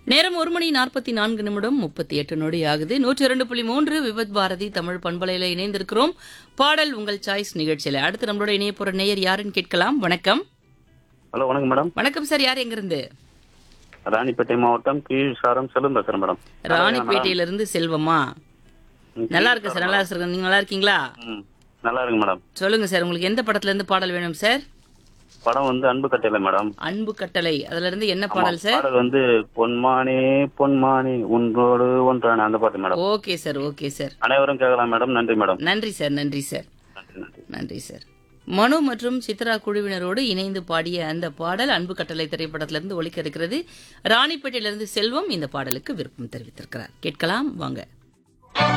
நேரம் ஒரு மணி நாற்பத்தி நான்கு நிமிடம் முப்பத்தி எட்டு நொடி ஆகுது நூற்றி இரண்டு புள்ளி மூன்று விபத் பாரதி தமிழ் பண்பலையில இணைந்திருக்கிறோம் பாடல் உங்கள் சாய்ஸ் நிகழ்ச்சியில அடுத்து நம்மளோட இணைய போற நேயர் யாருன்னு கேட்கலாம் வணக்கம் ஹலோ வணக்கம் மேடம் வணக்கம் சார் யார் எங்கிருந்து ராணிப்பேட்டை மாவட்டம் கீழ் சாரம் செல்லும் பேசுறேன் மேடம் ராணிப்பேட்டையிலிருந்து செல்வமா ம், நல்லா இருக்கு சார் நல்லா இருக்கு நீங்க நல்லா இருக்கீங்களா ம், நல்லா இருக்கு மேடம் சொல்லுங்க சார் உங்களுக்கு எந்த படத்துல இருந்து பாடல் வேணும் சார் படம் வந்து அன்பு கட்டளை மேடம் அன்பு கட்டளை அதுல இருந்து என்ன பாடல் சார் பாடல் வந்து பொன்மானே பொன்மானே ஒன்றோடு ஒன்றான அந்த பாட்டு madam okay sir okay sir அனைவரும் கேட்கலாம் மேடம் நன்றி மேடம் நன்றி சார் நன்றி சார் நன்றி நன்றி நன்றி சார் மனு மற்றும் சித்ரா குழுவினரோடு இணைந்து பாடிய அந்த பாடல் அன்பு கட்டளை திரைப்படத்திலிருந்து ஒலிக்க இருக்கிறது ராணிப்பேட்டையிலிருந்து செல்வம் இந்த பாடலுக்கு விருப்பம் தெரிவித்திருக்கிறார் கேட்கலாம் வாங்க